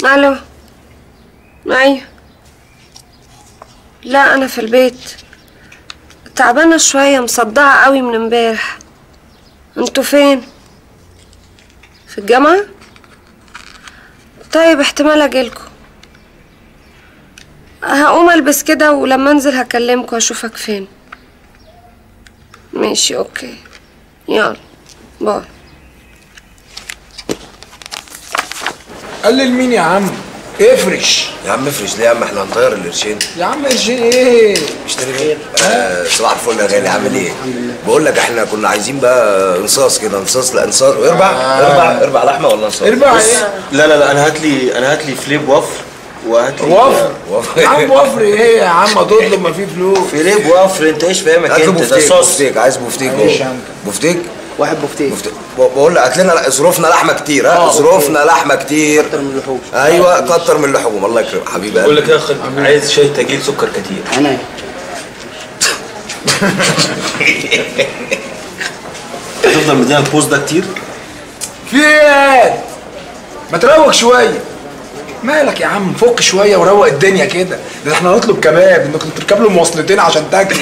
الو ايوه لا انا في البيت تعبانه شويه مصدعه قوي من امبارح انتوا فين في الجامعه طيب احتمال اجيلكوا هقوم البس كده ولما انزل هكلمكوا اشوفك فين ماشي اوكي يلا باي قلل مين يا عم افرش يا عم افرش ليه يا عم احنا هنطير القرشين يا عم قرشين ايه اشتري خير آه صباح الفل يا غالي عامل ايه؟ بقول لك احنا كنا عايزين بقى انصاص كده انصاص لا انصاص اربع اربع اربع لحمه ولا انصاص؟ اربع بص، ايه لا لا لا انا هات لي انا هات لي فليب وفر وهات لي وفر وفر. يا عم وفر ايه يا عم هتطلب ما فيه فلوس فليب وفر انت ايش فاهمك هات له انت ده بفتيك صوص بفتيك عايز بفتيك ماشي اهو. يا عم. بفتيك واحد بفتيك بفتيك ب- بقول لك هات لنا ظروفنا لحمه كتير ها آه، ظروفنا لحمه كتير اكتر من اللحوم ايوه كتر من اللحوم الله يكرمك حبيبي بقول قلبي. لك يا اخي عايز شاي تقيل سكر كتير انا هتفضل مدينا البوز ده كتير في ايه ما تروق شويه مالك يا عم فك شويه وروق الدنيا كده ده احنا هنطلب كباب انك تركب له مواصلتين عشان تاكل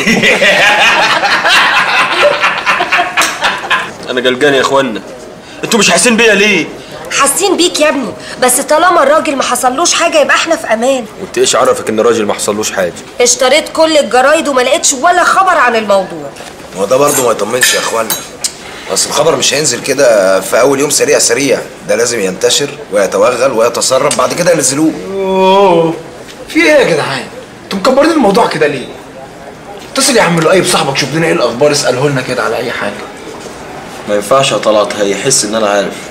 انا قلقان يا اخوانا انتوا مش حاسين بيا ليه حاسين بيك يا ابني بس طالما الراجل ما حصلوش حاجه يبقى احنا في امان وانت ايش عرفك ان الراجل ما حصلوش حاجه اشتريت كل الجرايد وما لقيتش ولا خبر عن الموضوع هو ده برضه ما يطمنش يا اخوانا اصل الخبر مش هينزل كده في اول يوم سريع سريع ده لازم ينتشر ويتوغل ويتسرب بعد كده ينزلوه اوه في ايه يا جدعان انتوا مكبرين الموضوع كده ليه اتصل يا عم لؤي بصاحبك شوف لنا ايه الاخبار اساله لنا كده على اي حاجه ما ينفعش يا طلعت هيحس ان انا عارف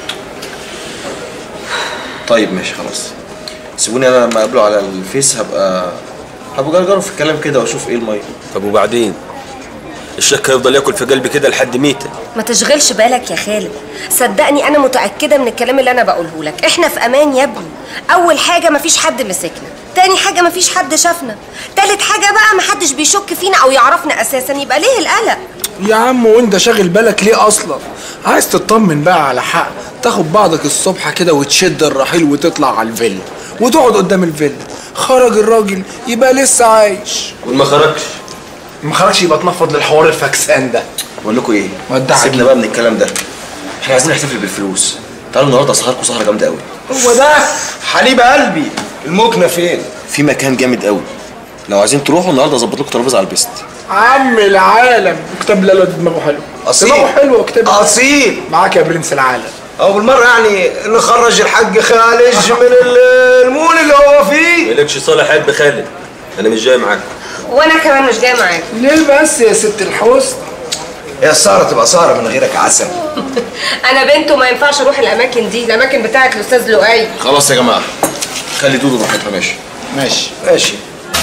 طيب ماشي خلاص سيبوني انا لما اقابله على الفيس هبقى هبقى اجرب في الكلام كده واشوف ايه الميه طب وبعدين الشك هيفضل ياكل في قلبي كده لحد ميتة ما تشغلش بالك يا خالد صدقني انا متاكده من الكلام اللي انا بقوله لك احنا في امان يا ابني اول حاجه مفيش حد مسكنا تاني حاجه مفيش حد شافنا تالت حاجه بقى محدش بيشك فينا او يعرفنا اساسا يبقى ليه القلق يا عم وانت شاغل بالك ليه اصلا عايز تطمن بقى على حق تاخد بعضك الصبح كده وتشد الرحيل وتطلع على الفيلا وتقعد قدام الفيلا خرج الراجل يبقى لسه عايش وما خرجش ما خرجش يبقى تنفض للحوار الفكسان ده بقول لكم ايه ودع سيبنا عجيب. بقى من الكلام ده احنا عايزين نحتفل بالفلوس تعالوا النهارده اسهركم سهره جامده قوي هو ده حليب قلبي المكنه فين؟ في مكان جامد قوي لو عايزين تروحوا النهارده اظبط لكم ترابيزه على البيست عم العالم كتاب لا لا دماغه حلو أصيل. دماغه حلو كتاب اصيل معاك يا برنس العالم او بالمره يعني نخرج الحاج خالد من ال- المول اللي هو فيه مالكش صالح عيب خالد انا مش جاي معاكم وانا كمان مش جايه معاك ليه بس يا ست الحسن هي السهره تبقى سهره من غيرك عسل انا بنت وما ينفعش اروح الاماكن دي الاماكن بتاعت الاستاذ لؤي خلاص يا جماعه خلي دودو براحتها ماشي ماشي ماشي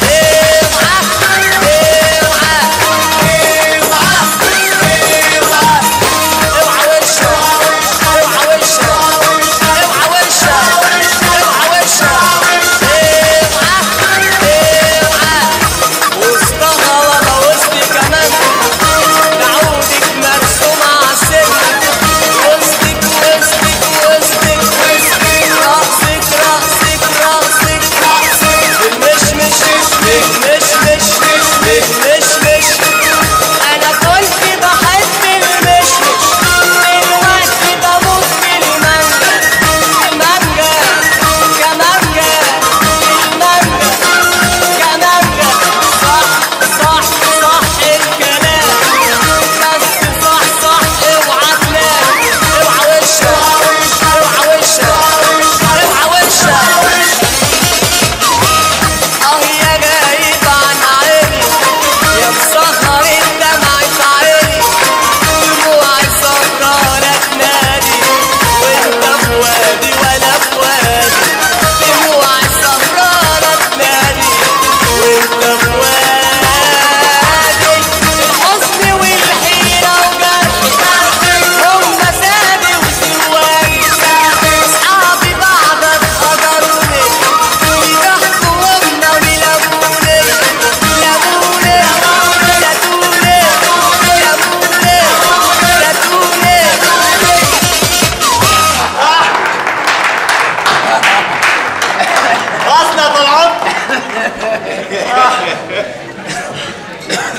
وسطها ولا وسطي كمان نعودك مرسوم عالسلم وسطك وسطك وسطك وسطك راسك راسك راسك راسك المش مش مش مش مش مش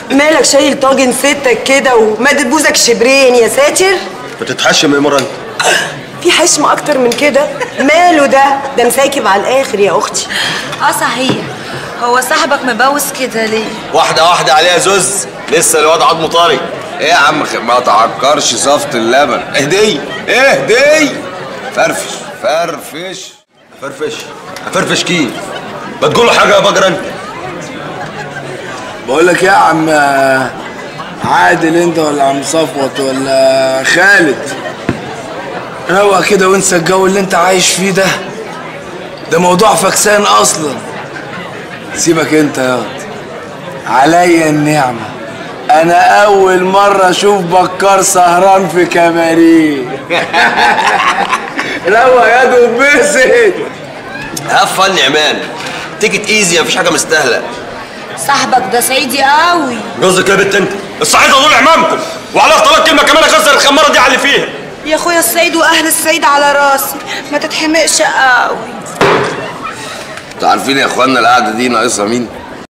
مالك شايل طاجن ستك كده ومادد بوزك شبرين يا ساتر بتتحشم ايه مره انت في حشم اكتر من كده ماله ده ده مساكب على الاخر يا اختي اه صحيح هو صاحبك مبوس كده ليه واحده واحده عليها زوز لسه الواد عضمه طري ايه يا عم خ- ما تعكرش صفة اللبن اهدي اهدي فرفش فرفش فرفش فرفش كيف ما تقول له حاجه يا بجر انت بقول لك ايه يا عم عادل انت ولا عم صفوت ولا خالد روق كده وانسى الجو اللي انت عايش فيه ده ده موضوع فكسان اصلا سيبك انت يا عليا النعمة انا اول مرة اشوف بكار سهران في كباريه روق يا دبست هاف فن يا مان تيكت ايزي مفيش حاجه مستاهله صاحبك ده صعيدي قوي قصدك ايه يا بنت انت الصعيد دول عمامكم وعلى طلاق كلمه كمان اكسر الخماره دي على اللي فيها يا اخويا الصعيد واهل الصعيد على راسي ما تتحمقش قوي انتوا عارفين يا اخوانا القعدة دي ناقصها مين؟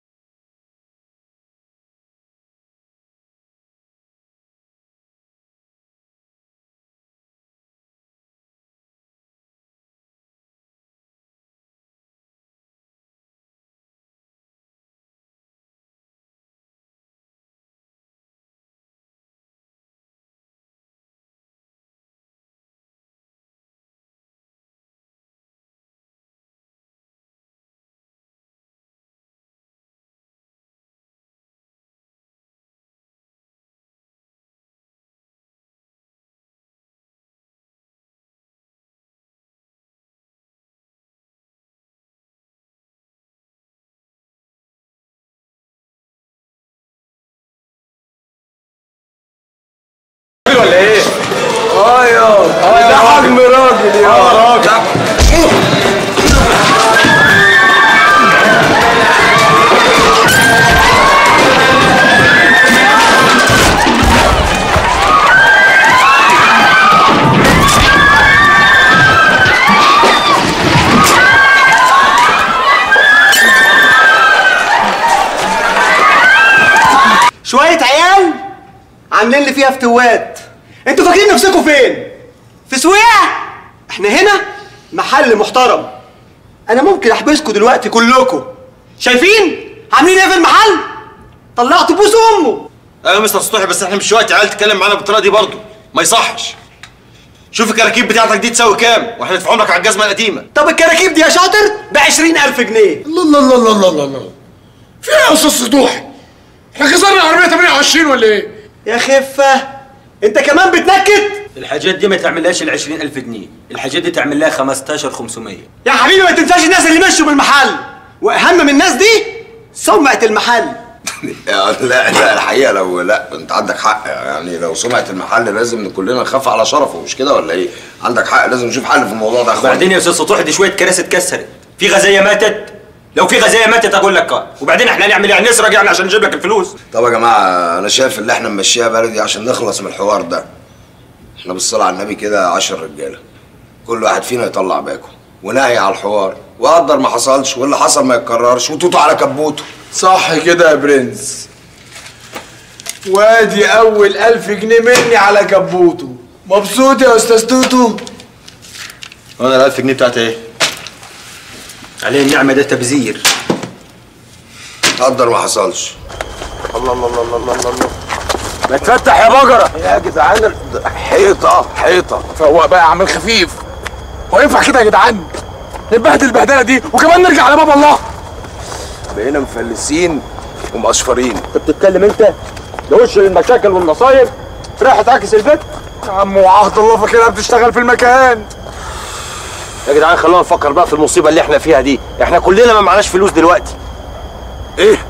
ده حجم راجل يا شوية عيال عاملين لي فيها فتوات انتوا فاكرين نفسكم فين؟ في سويع؟ احنا هنا محل محترم انا ممكن احبسكم دلوقتي كلكم شايفين؟ عاملين ايه في المحل؟ طلعتوا بوس امه ايوه يا مستر سطوحي بس احنا مش وقت عيال تتكلم معانا بالطريقه دي برضه ما يصحش شوف الكراكيب بتاعتك دي تساوي كام واحنا ندفع لك على الجزمه القديمه طب الكراكيب دي يا شاطر ب 20000 جنيه الله الله الله الله الله الله الله في ايه يا استاذ سطوح؟ احنا كسرنا العربية 28 ولا ايه؟ يا خفة انت كمان بتنكت؟ الحاجات دي ما تعملهاش ال 20000 جنيه الحاجات دي تعمل لها 15500 يا حبيبي ما تنساش الناس اللي مشوا من المحل واهم من الناس دي سمعة المحل يا لا لا الحقيقة لو لا انت عندك حق يعني لو سمعة المحل لازم كلنا نخاف على شرفه مش كده ولا ايه؟ عندك حق لازم نشوف حل في الموضوع ده يا اخوان بعدين يا استاذ سطوح دي شويه كراسي اتكسرت في غزايه ماتت لو في غزايه ماتت اقول لك آه. وبعدين احنا هنعمل ايه هنسرق يعني عشان نجيب لك الفلوس طب يا جماعة أنا شايف إن إحنا نمشيها بلدي عشان نخلص من الحوار ده. إحنا بالصلاة على النبي كده عشر رجالة. كل واحد فينا يطلع باكو ونهي على الحوار وقدر ما حصلش واللي حصل ما يتكررش وتوتو على كبوته. صح كده يا برنس وادي اول ألف جنيه مني على كبوته مبسوط يا استاذ توتو وانا ال 1000 جنيه بتاعتي ايه؟ عليه النعمه ده تبذير قدر ما حصلش. الله الله الله الله الله الله ما تفتح يا بقره يا جدعان حيطة حيطة فهو بقى عامل خفيف هو ينفع كده يا جدعان نبهدل البهدلة دي وكمان نرجع على باب الله بقينا مفلسين ومقشفرين. انت بتتكلم انت ده وش المشاكل والمصايب رايح تعكس البيت يا عم وعهد الله فاكرها بتشتغل في المكان يا جدعان خلونا نفكر بقى في المصيبه اللي احنا فيها دي احنا كلنا ما معناش فلوس دلوقتي ايه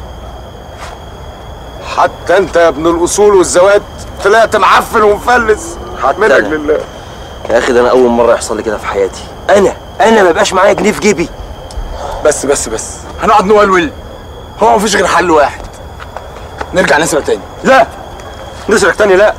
حتى انت يا ابن الاصول والزوات طلعت معفن ومفلس حتى منك أنا. لله يا اخي ده انا اول مره يحصل لي كده في حياتي انا انا ما بقاش معايا جنيه في جيبي بس بس بس هنقعد نولول هو مفيش غير حل واحد نرجع نسرق تاني لا نسرق تاني لا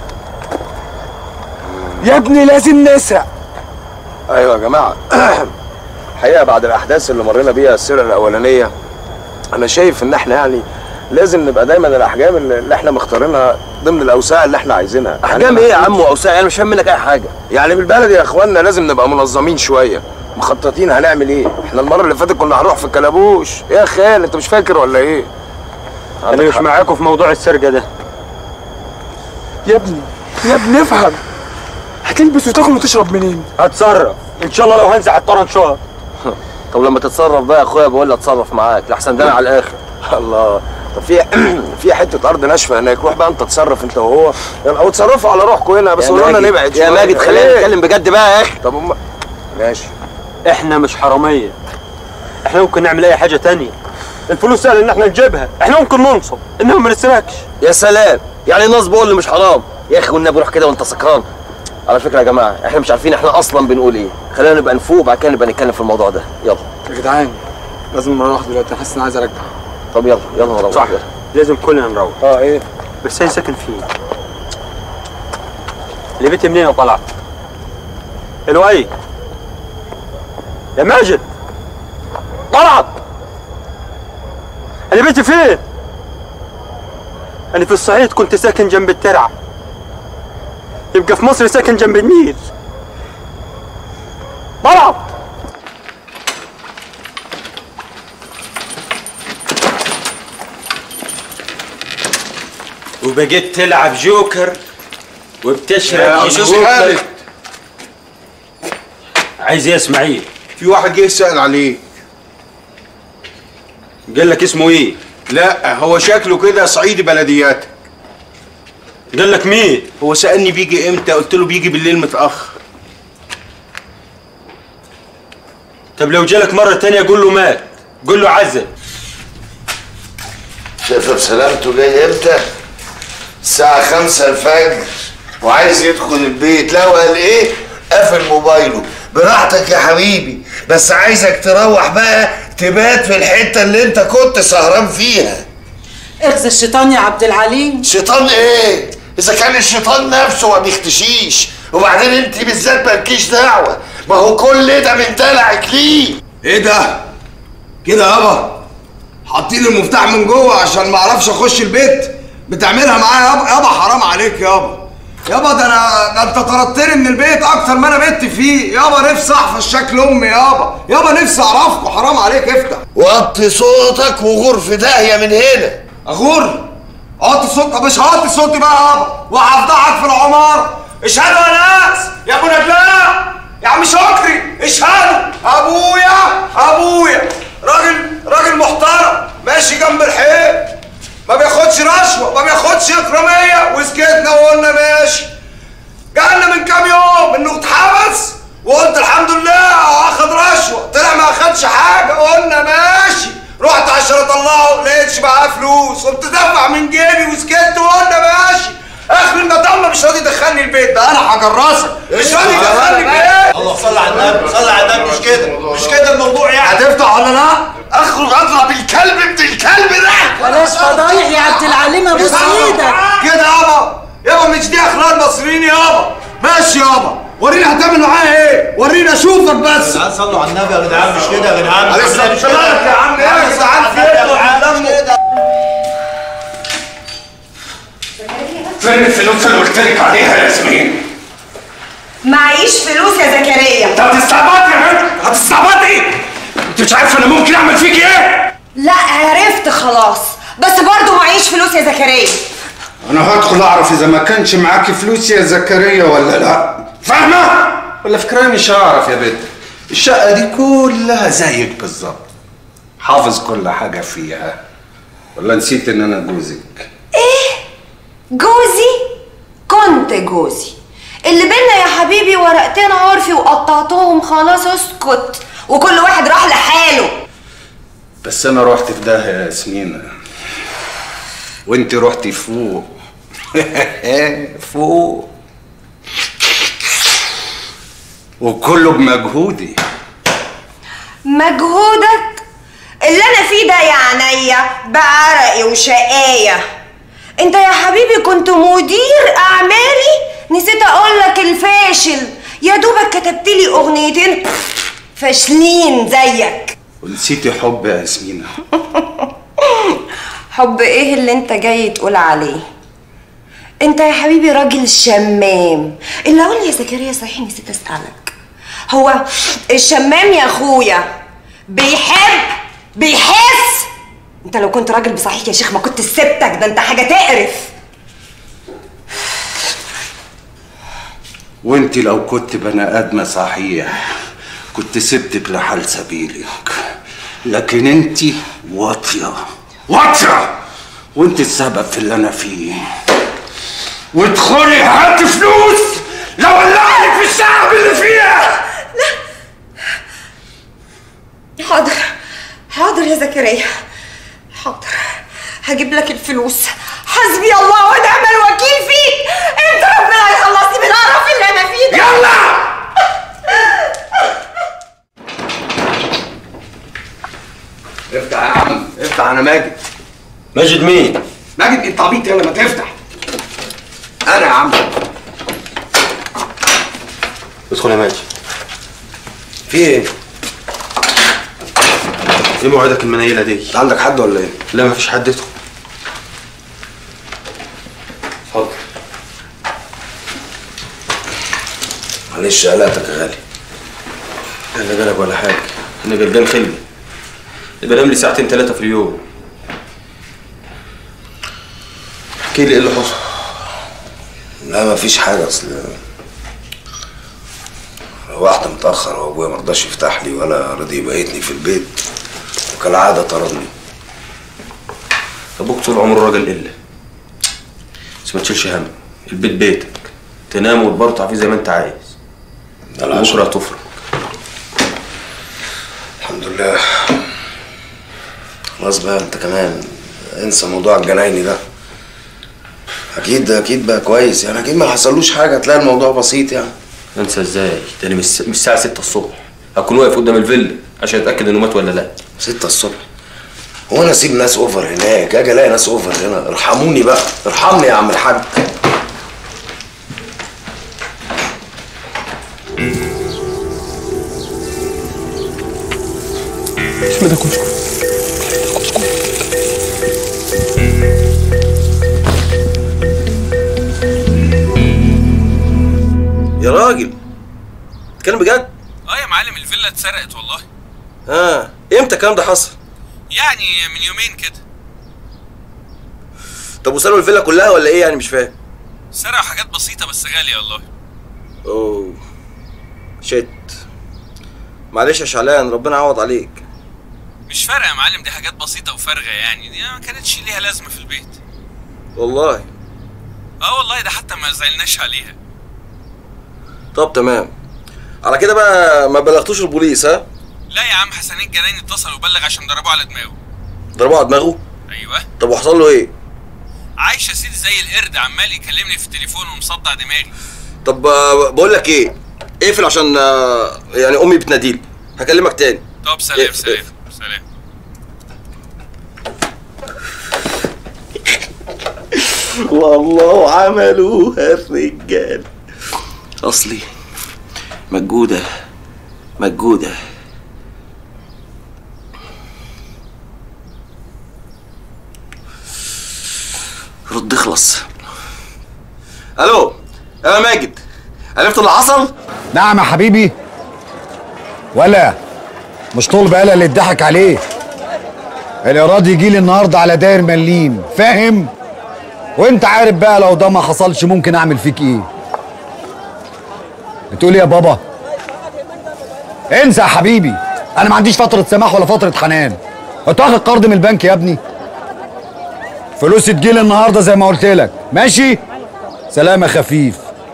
يا ابني لازم نسرق ايوه يا جماعه الحقيقه بعد الاحداث اللي مرينا بيها السيره الاولانيه انا شايف ان احنا يعني لازم نبقى دايما الاحجام اللي اللي احنا مختارينها ضمن الاوساع اللي احنا عايزينها احجام ايه يا عم واوساع انا مش فاهم منك اي حاجه يعني بالبلد يا اخوانا لازم نبقى منظمين شويه مخططين هنعمل ايه احنا المره اللي فاتت كنا هنروح في الكلابوش يا خال انت مش فاكر ولا ايه انا مش معاكم في موضوع السرقه ده يا ابني يا ابني افهم هتلبس وتاكل وتشرب منين هتصرف ان شاء الله لو هنزع الطرنشات طب لما تتصرف بقى يا اخويا بقول لي اتصرف معاك لحسن ده أنا على الاخر الله طب في في حته ارض ناشفه هناك روح بقى انت تصرف انت وهو يلا او تصرفوا على روحكم هنا بس يا قولوا لنا ماجد- نبعد يا شوية. ماجد خلينا إيه؟ نتكلم بجد بقى يا اخي طب هم ماشي احنا مش حراميه احنا ممكن نعمل اي حاجه تانية الفلوس سهل ان احنا نجيبها احنا ممكن ننصب انما ما نسرقش يا سلام يعني نصب هو اللي مش حرام يا اخي والنبي روح كده وانت سكران على فكره يا جماعه احنا مش عارفين احنا اصلا بنقول ايه خلينا نبقى نفوق بعد كده نبقى نتكلم في الموضوع ده يلا يا جدعان لازم نروح دلوقتي حاسس اني عايز ارجع طب يلا يلا نروح صح لازم كلنا نروح اه ايه بس هي ساكن فين اللي بيتي منين يا طلعت الوي يا ماجد طلعت انا بيتي فين انا في الصعيد كنت ساكن جنب الترعه يبقى في مصر ساكن جنب النيل طلعت وبقيت تلعب جوكر وبتشرب يا أستاذ جوكر. خالد. عايز ايه يا اسماعيل في واحد جه يسأل عليه قال لك اسمه ايه لا هو شكله كده صعيدي بلديات قال لك مين هو سألني بيجي امتى قلت له بيجي بالليل متأخر طب لو جالك مرة تانية قول له مات قول له عزل شايفه بسلامته جاي امتى؟ الساعة خمسة الفجر وعايز يدخل البيت لو قال ايه؟ قفل موبايله براحتك يا حبيبي بس عايزك تروح بقى تبات في الحتة اللي انت كنت سهران فيها اخذ الشيطان يا عبد العليم شيطان ايه؟ اذا كان الشيطان نفسه ما بيختشيش وبعدين انت بالذات مالكيش دعوة ما هو كل ده من دلعك ليه ايه ده؟ كده يابا حاطين المفتاح من جوه عشان ما اعرفش اخش البيت بتعملها معايا يابا يابا حرام عليك يابا يابا ده انا ده انت طردتني من البيت اكتر ما انا بت فيه يابا نفسي احفظ شكل امي يابا يابا نفسي اعرفكم حرام عليك افتح وطي صوتك وغور في داهية من هنا اغور اوطي صوتك مش هوطي صوتي بقى يابا وهفضحك في العمارة اشهدوا يا ناس يا ابو نجلاء يا عم شكري اشهدوا ابويا ابويا راجل راجل محترم ماشي جنب الحيط ما بياخدش رشوه ما بياخدش اكراميه وسكتنا وقلنا ماشي جالنا من كام يوم انه اتحبس وقلت الحمد لله اخد رشوه طلع ما اخدش حاجه قلنا ماشي رحت عشان اطلعه لقيتش معاه فلوس قمت دافع من جيبي وسكت وقلنا ماشي اخر المطلة مش راضي يدخلني البيت ده انا هجرسك مش راضي يدخلني البيت الله صل على النبي صل على النبي مش كده مش كده الموضوع يعني هتفتح ولا لا؟ اخرج اضرب الكلب ابن الكلب ده بلاش فضايح يا عبد العليم ابوس ايدك كده يابا يابا مش دي اخلاق المصريين يابا ماشي يابا وريني هتعمل معايا ايه وريني اشوفك بس صلوا على النبي يا جدعان مش كده يا جدعان عليك السلام مش كده يا عم ايه يا جدعان في ايه فين الفلوس اللي قلت لك عليها يا ياسمين؟ معيش فلوس يا زكريا انت هتستعبطي يا بنت هتستعبطي انت مش عارفه انا ممكن اعمل فيك ايه؟ لا عرفت خلاص بس برضه معيش فلوس يا زكريا انا هدخل اعرف اذا ما كانش معاك فلوس يا زكريا ولا لا فاهمه؟ ولا فكرة مش هعرف يا بنت الشقة دي كلها زيك بالظبط حافظ كل حاجة فيها ولا نسيت ان انا جوزك جوزي كنت جوزي اللي بينا يا حبيبي ورقتين عرفي وقطعتهم خلاص اسكت وكل واحد راح لحاله بس انا رحت في ده يا ياسمينة وانت رحتي فوق فوق وكله بمجهودي مجهودك اللي انا فيه ده يا عينيا بعرقي وشقاية انت يا حبيبي كنت مدير اعمالي نسيت اقول لك الفاشل يا دوبك كتبت لي اغنيتين فاشلين زيك ونسيتي حب يا ياسمينة حب ايه اللي انت جاي تقول عليه انت يا حبيبي راجل شمام اللي اقول يا زكريا صحيح نسيت اسالك هو الشمام يا اخويا بيحب بيحس انت لو كنت راجل بصحيح يا شيخ ما كنت سبتك ده انت حاجه تقرف وانت لو كنت بني ادمه صحيح كنت سبتك لحال سبيلك لكن انت واطيه واطيه وانت السبب في اللي انا فيه وادخلي هات فلوس لو ولعلك في الشعب اللي فيها حاضر حاضر يا زكريا حاضر هجيب لك الفلوس حسبي الله ونعم الوكيل فيك انت ربنا يخلصني من القرف اللي انا فيه ده يلا افتح يا عم افتح انا ماجد ماجد مين؟ ماجد انت عبيط يلا ما تفتح انا يا عم ادخل يا ماجد في ايه؟ ايه موعدك المنيله دي؟ انت عندك حد ولا ايه؟ لا مفيش حد ادخل اتفضل معلش قلقتك يا غالي لا بالك ولا حاجه انا جردان خلي بنام لي ساعتين ثلاثه في اليوم احكي لي ايه اللي حصل لا مفيش حاجة أصل روحت متأخر وأبويا مرضاش يفتح لي ولا رضي يبيتني في البيت وكالعادة طردني ابوك طول عمره راجل قله بس ما تشيلش هم البيت بيتك تنام وتبرطع فيه زي ما انت عايز ده العشرة. بكره هتفرق الحمد لله خلاص بقى أنت كمان انسى موضوع الجنايني ده أكيد أكيد بقى كويس يعني أكيد ما حصلوش حاجة تلاقي الموضوع بسيط يعني انسى ازاي ده انا من الس- من الساعه 6 الصبح هكون واقف قدام الفيلا عشان اتاكد انه مات ولا لا ستة الصبح هو انا اسيب ناس اوفر هناك اجي الاقي ناس اوفر هنا ارحموني بقى ارحمني يا عم الحاج بسم الله كشكو يا راجل تتكلم بجد اه يا معلم الفيلا اتسرقت والله اه امتى الكلام ده حصل يعني من يومين كده طب وسرقوا الفيلا كلها ولا ايه يعني مش فاهم سرقوا حاجات بسيطة بس غالية والله اوه شت معلش يا شعلان ربنا يعوض عليك مش فارقة يا معلم دي حاجات بسيطة وفارغة يعني دي ما كانتش ليها لازمة في البيت والله اه والله ده حتى ما زعلناش عليها طب تمام على كده بقى ما بلغتوش البوليس ها لا يا عم حسنين الجناين اتصل وبلغ عشان ضربوه على دماغه ضربوه على دماغه ايوه طب وحصل له ايه عايش يا سيدي زي القرد عمال يكلمني في التليفون ومصدع دماغي طب آه، بقول لك ايه اقفل عشان آه، يعني امي بتناديلي هكلمك تاني طب سلام اقفل، سلام سلام والله عملوها الرجال اصلي مجودة مجودة رد اخلص الو انا ماجد عرفت اللي حصل نعم يا حبيبي ولا مش طول بقى اللي اتضحك عليه الإيراد يجي لي النهارده على داير مليم فاهم وانت عارف بقى لو ده ما حصلش ممكن اعمل فيك ايه بتقول ايه يا بابا انسى يا حبيبي انا ما عنديش فتره سماح ولا فتره حنان انت واخد قرض من البنك يا ابني فلوسي تجيلي النهارده زي ما قلت لك ماشي سلام يا خفيف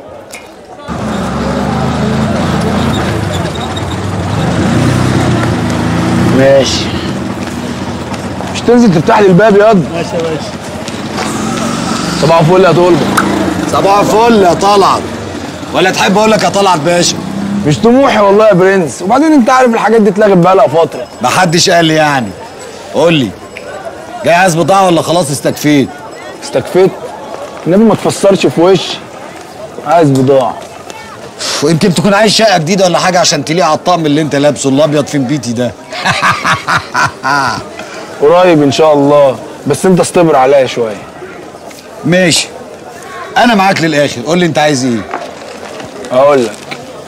ماشي مش تنزل تفتح لي الباب ياض ماشي يا باشا صباح الفل يا طلبة صباح الفل يا طلعت ولا تحب اقول لك يا طلعت باشا مش طموحي والله يا برنس وبعدين انت عارف الحاجات دي اتلغت بقالها فترة محدش قال لي يعني قول لي جاهز بضاعة ولا خلاص استكفيت استكفيت النبي ما تفسرش في وشي عايز بضاعة ويمكن تكون عايز شقة جديدة ولا حاجة عشان تليق على الطقم اللي انت لابسه الابيض في بيتي ده قريب ان شاء الله بس انت اصطبر عليا شويه ماشي انا معاك للاخر قول لي انت عايز ايه اقول لك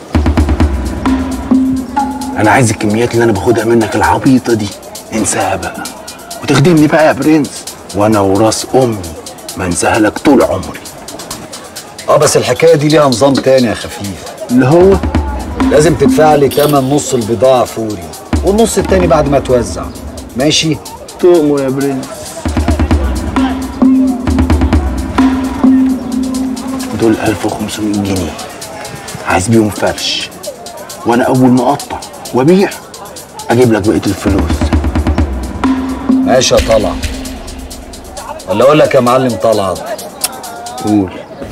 انا عايز الكميات اللي انا باخدها منك العبيطه دي انساها بقى وتخدمني بقى يا برنس وانا وراس امي ما انساها لك طول عمري اه بس الحكايه دي ليها نظام تاني يا خفيف اللي هو لازم تدفع لي تمن نص البضاعه فوري والنص التاني بعد ما توزع ماشي تؤمر يا برنس دول 1500 جنيه عايز بيهم فرش وانا اول ما اقطع وابيع اجيب لك بقيه الفلوس ماشي يا طلعت ولا اقول لك يا معلم طلعت قول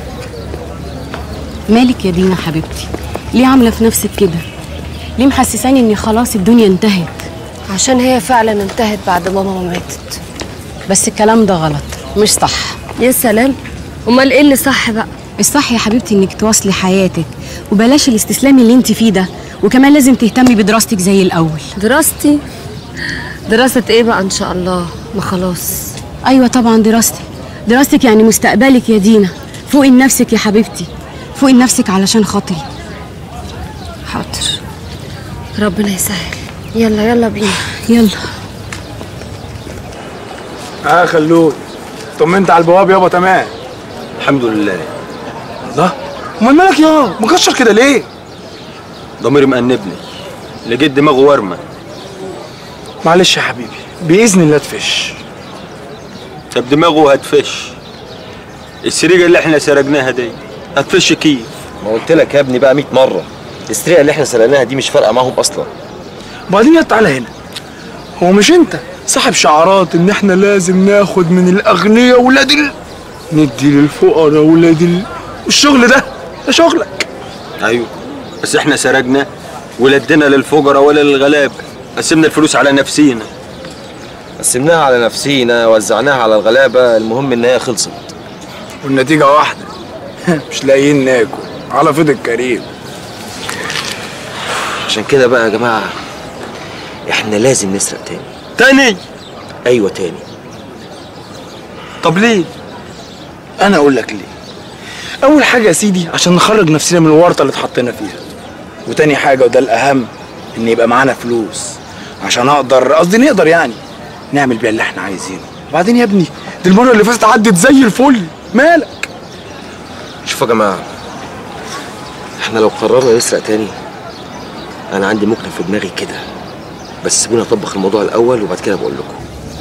مالك يا دينا حبيبتي ليه عامله في نفسك كده ليه محسساني ان خلاص الدنيا انتهت عشان هي فعلا انتهت بعد ماما ما ماتت بس الكلام ده غلط مش صح يا سلام امال ايه اللي صح بقى الصح يا حبيبتي انك تواصلي حياتك وبلاش الاستسلام اللي انت فيه ده وكمان لازم تهتمي بدراستك زي الاول دراستي دراسة ايه بقى ان شاء الله ما خلاص ايوه طبعا دراستك دراستك يعني مستقبلك يا دينا فوقي لنفسك يا حبيبتي فوقي لنفسك علشان خاطري حاضر ربنا يسهل يلا يلا بينا يلا اه خلود طمنت على البواب يابا تمام الحمد لله الله امال مالك يا مكشر كده ليه ضميري مأنبني لقيت دماغه ورمه معلش يا حبيبي باذن الله تفش طب دماغه هتفش السريجه اللي احنا سرقناها دي هتفش كيف ما قلت لك يا ابني بقى 100 مره السرقه اللي احنا سرقناها دي مش فارقه معاهم اصلا وبعدين يا تعالى هنا هو مش انت صاحب شعارات ان احنا لازم ناخد من الاغنياء ولاد ال... ندي للفقراء ولاد ال... والشغل ده ده شغلك ايوه بس احنا سرقنا ولا ادينا للفقراء ولا للغلابه قسمنا الفلوس على نفسينا قسمناها على نفسينا وزعناها على الغلابه المهم ان هي خلصت والنتيجة واحدة مش لاقيين ناكل على فضل الكريم عشان كده بقى يا جماعه احنا لازم نسرق تاني تاني ايوه تاني طب ليه؟ أنا أقول لك ليه أول حاجة يا سيدي عشان نخرج نفسنا من الورطة اللي اتحطينا فيها وتاني حاجة وده الأهم إن يبقى معانا فلوس عشان أقدر قصدي نقدر يعني نعمل بيها اللي إحنا عايزينه وبعدين يا ابني دي المرة اللي فاتت عدت زي الفل مالك شوفوا يا جماعه احنا لو قررنا نسرق تاني انا عندي ممكن في دماغي كده بس سيبوني اطبخ الموضوع الاول وبعد كده بقول لكم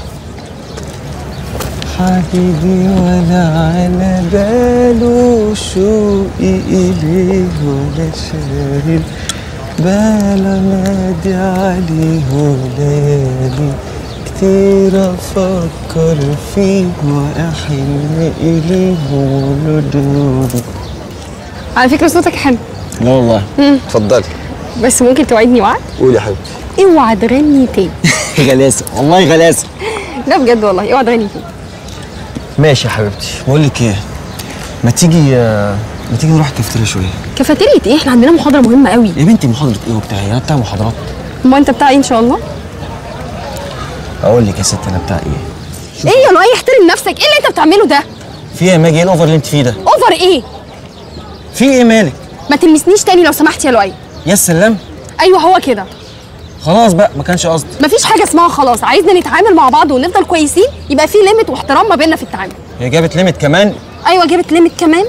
حبيبي ولا على باله شوقي إليه ولا شاغل باله نادي عليه ليالي كتير أفكر فيه وأحن إليه ولدودي على فكرة صوتك حلو لا والله مم. اتفضلي بس ممكن توعدني وعد قولي يا حبيبتي اوعى تغني تاني غلاسه والله غلاسه لا بجد والله اوعى تغني تاني ماشي يا حبيبتي بقول لك إيه ما تيجي آه، ما تيجي نروح الكافتيريا شوية كافيتيريا ايه احنا عندنا محاضرة مهمة قوي يا بنتي محاضرة إيه وبتاع أنا بتاع محاضرات ما انت بتاع ايه ان شاء الله أقول لك يا ست أنا بتاع إيه ايه يا لؤي احترم نفسك ايه اللي انت بتعمله ده في إيه يا ماجي إيه الأوفر اللي أنت فيه ده اوفر ايه في إيه مالك ما تلمسنيش تاني لو سمحت يا لؤي يا سلام ايوه هو كده خلاص بقى ما كانش قصدي مفيش حاجة اسمها خلاص عايزنا نتعامل مع بعض ونفضل كويسين يبقى في ليميت واحترام ما بيننا في التعامل هي جابت ليميت كمان ايوه جابت ليميت كمان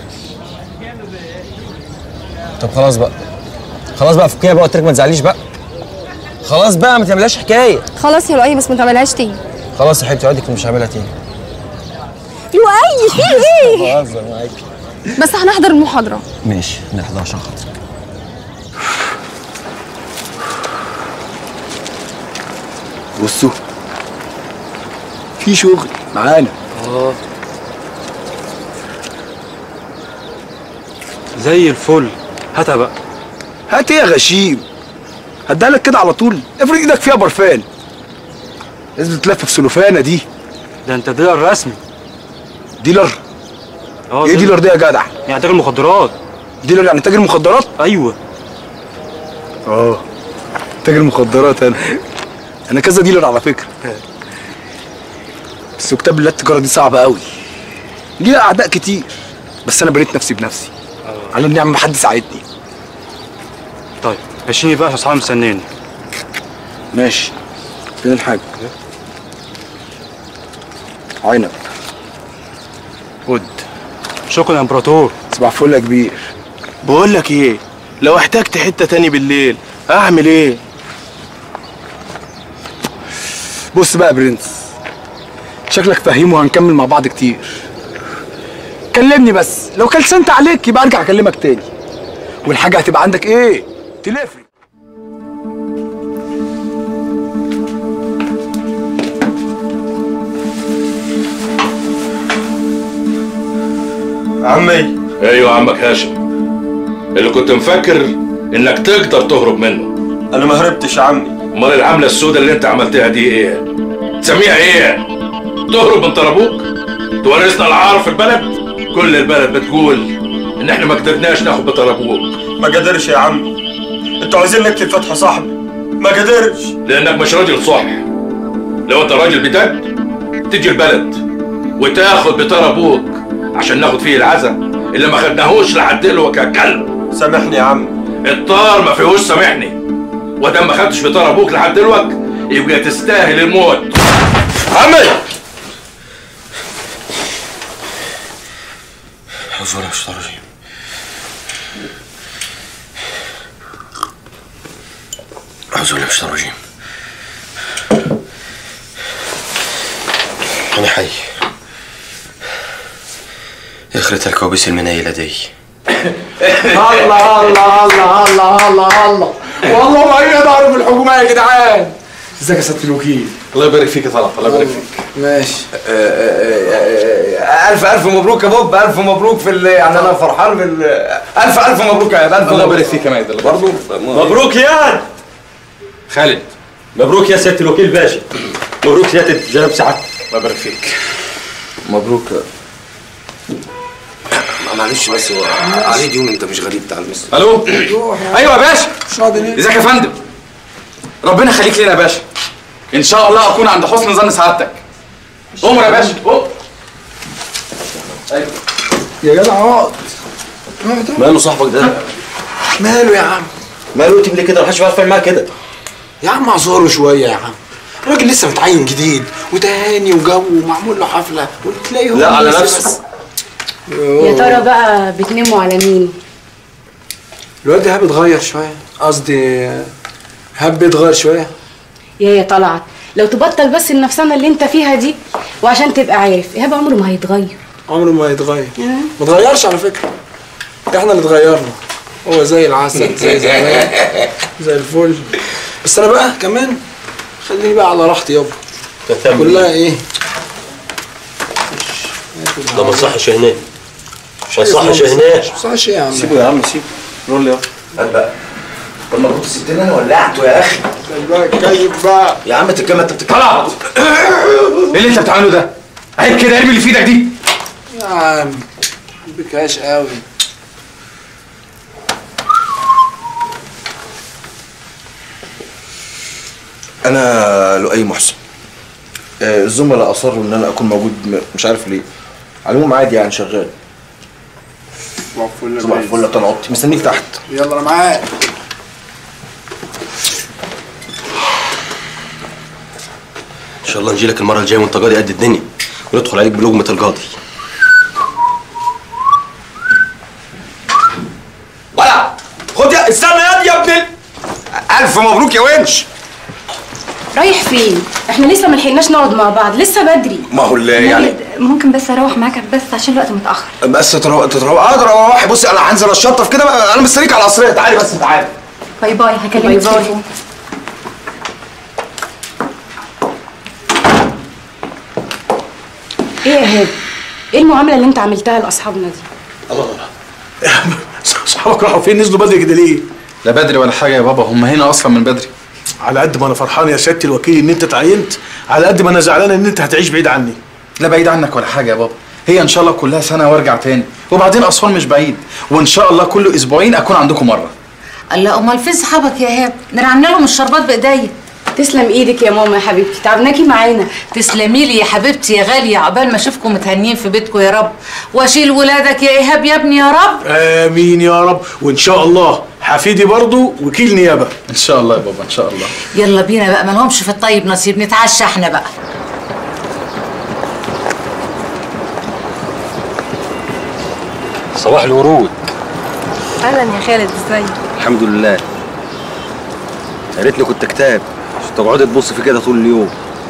طب خلاص بقى خلاص بقى فكيها بقى قلت لك ما تزعليش بقى خلاص بقى ما تعملهاش حكايه خلاص يا لؤي بس ما تعملهاش تاني خلاص يا حبيبتي وعدك مش هعملها تاني لؤي في ايه بهزر معاكي بس هنحضر المحاضرة ماشي نحضر عشان خاطرك بصوا في شغل معانا اه زي الفل هاتها بقى هات ايه يا غشيم هديها لك كده على طول افرض ايدك فيها برفان لازم تتلف في سلوفانه دي ده انت ديلر رسمي ديلر اه ايه زي- ديلر ده يا جدع يعني تاجر مخدرات ديلر يعني تاجر مخدرات ايوه اه تاجر مخدرات انا انا كذا ديلر على فكره بس كتاب الله التجاره دي صعبه قوي ليها اعداء كتير بس انا بنيت نفسي بنفسي على النعمه ما حد ساعدني طيب عشرين بقى عشان صحابي مستنيني ماشي فين الحاجه عنب ود شكرا يا امبراطور صباح الفل يا كبير بقول لك ايه لو احتجت حته تاني بالليل اعمل ايه بص بقى يا برنس شكلك فهيم وهنكمل مع بعض كتير كلمني بس لو كلسنت عليك يبقى ارجع اكلمك تاني والحاجه هتبقى عندك ايه تلفري عمي ايوه عمك هاشم اللي كنت مفكر انك تقدر تهرب منه انا ما هربتش يا عمي امال العمله السوداء اللي انت عملتها دي ايه تسميها ايه تهرب من طرابوك تورثنا العار في البلد كل البلد بتقول ان احنا ما قدرناش ناخد بطرابوك ما قدرش يا عمي انتوا عايزين نقتل فتحي صاحبي ما قدرش لانك مش راجل صح لو انت راجل بجد تيجي البلد وتاخد بطار ابوك عشان ناخد فيه العزا اللي ما خدناهوش لحد دلوقتي يا كلب سامحني يا عم الطار ما فيهوش سامحني ودام ما خدتش بطار ابوك لحد دلوقتي يبقى تستاهل الموت عمي أعوذ بالله من الشيطان الرجيم أعوذ بالله من الشيطان الرجيم أنا حي يخرت الكوابيس المنيلة دي الله الله الله الله الله الله والله ما هي ضارب الحكومه يا جدعان ازيك يا سياده الوكيل الله يبارك فيك يا طلعت الله يبارك فيك ماشي الف الف مبروك يا بوب الف مبروك في ال- يعني انا فرحان بال الف الف مبروك يا عيال الف الله مبروك يبارك فيك يا مايد برضه مبروك يا خالد مبروك يا سياده الوكيل باشا مبروك سياده جناب سعادتك الله يبارك فيك مبروك معلش بس هو علي ديون انت مش غريب تعال بس الو ايوه يا باشا ازيك يا فندم ربنا يخليك لنا يا باشا ان شاء الله اكون عند حسن ظن سعادتك امر يا باشا أمر. يا جدع اقعد ماله صاحبك ده؟ ماله يا عم ماله تبلي كده محدش بيعرف يعمل معاه كده يا عم اعذره شويه يا عم الراجل لسه متعين جديد وتهاني وجو ومعمول له حفله وتلاقيه هو لا، على لسه نفسه. بس. يا ترى بقى بتناموا على مين الواد ايهاب اتغير شويه قصدي هاب اتغير شويه يا يا طلعت لو تبطل بس النفسانه اللي انت فيها دي وعشان تبقى عارف ايهاب عمره ما هيتغير عمره ما يتغير ما اتغيرش على فكره احنا اللي اتغيرنا هو زي العسل زي زمان زي الفل بس انا بقى كمان خليني بقى على راحتي يابا كلها ايه ده ما صحش هنا ما صحش هنا ما صحش ايه يا عم سيبه يا عم سيبه رول يا هات بقى طب ما كنت سبتني انا ولعته يا اخي بقى كيف بقى يا عم تتكلم انت بتتكلم طلعت ايه اللي انت بتعمله ده؟ عيب كده ارمي اللي في ايدك دي يا عم بكاش قوي انا لؤي محسن آه، الزملاء اصروا ان انا اكون موجود م- مش عارف ليه على العموم عادي يعني شغال صباح الفل صباح الفل يا طلعت مستنيك تحت يلا انا معاك ان شاء الله نجيلك المره الجايه وانت قاضي قد الدنيا وندخل عليك بلقمه القاضي ولا خد يا استنى يا يا ابن ال- الف مبروك يا ونش رايح فين احنا لسه ما لحقناش نقعد مع بعض لسه بدري ما هو اللي يعني ممكن بس اروح معاك بس عشان الوقت متاخر بس تروح تروح اقدر اروح بصي انا هنزل اشطف كده بقى، انا مستنيك على العصريه تعالي بس تعالي باي باي هكلمك باي في باي. التليفون. ايه يا ايهاب ايه المعامله اللي انت عملتها لاصحابنا دي الله الله صحابك راحوا فين نزلوا بدري كده ليه؟ لا بدري ولا حاجه يا بابا هم هنا اصلا من بدري على قد ما انا فرحان يا سياده الوكيل ان انت اتعينت على قد ما انا زعلان ان انت هتعيش بعيد عني لا بعيد عنك ولا حاجه يا بابا هي ان شاء الله كلها سنه وارجع تاني وبعدين اسوان مش بعيد وان شاء الله كل اسبوعين اكون عندكم مره الله امال فين صحابك يا ايهاب ده انا عامله لهم الشربات بايديا تسلم ايدك يا ماما يا حبيبتي تعبناكي معانا تسلمي لي يا حبيبتي يا غاليه عقبال ما اشوفكم متهنيين في بيتكم يا رب واشيل ولادك يا ايهاب يا ابني يا رب امين يا رب وان شاء الله حفيدي برضو وكيل نيابه ان شاء الله يا بابا ان شاء الله يلا بينا بقى ما لهمش في الطيب نصيب نتعشى احنا بقى صباح الورود اهلا يا خالد ازيك الحمد لله يا ريتني كنت كتاب عشان تقعدي تبص في كده طول اليوم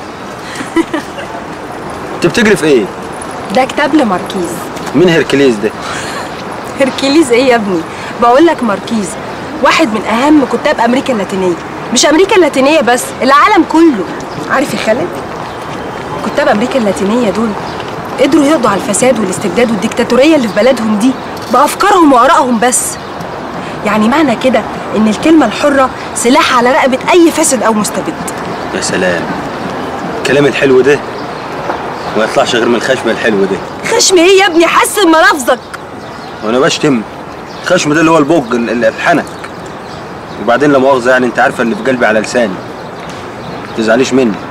انت بتجري في ايه؟ ده كتاب لماركيز مين هيركليز ده؟ هركليز ايه يا ابني بقول لك ماركيز واحد من اهم كتاب امريكا اللاتينيه مش امريكا اللاتينيه بس العالم كله عارف يا خالد كتاب امريكا اللاتينيه دول قدروا يقضوا على الفساد والاستبداد والديكتاتوريه اللي في بلدهم دي بافكارهم وارائهم بس يعني معنى كده ان الكلمه الحره سلاح على رقبه اي فاسد او مستبد يا سلام الكلام الحلو ده ما يطلعش غير من الخشم الحلو ده خشم ايه يا ابني حسن ملافظك وانا بشتم الخشم ده اللي هو البوج ال- ال- الحنك وبعدين لا مؤاخذه يعني انت عارفه اللي في قلبي على لساني ما تزعليش مني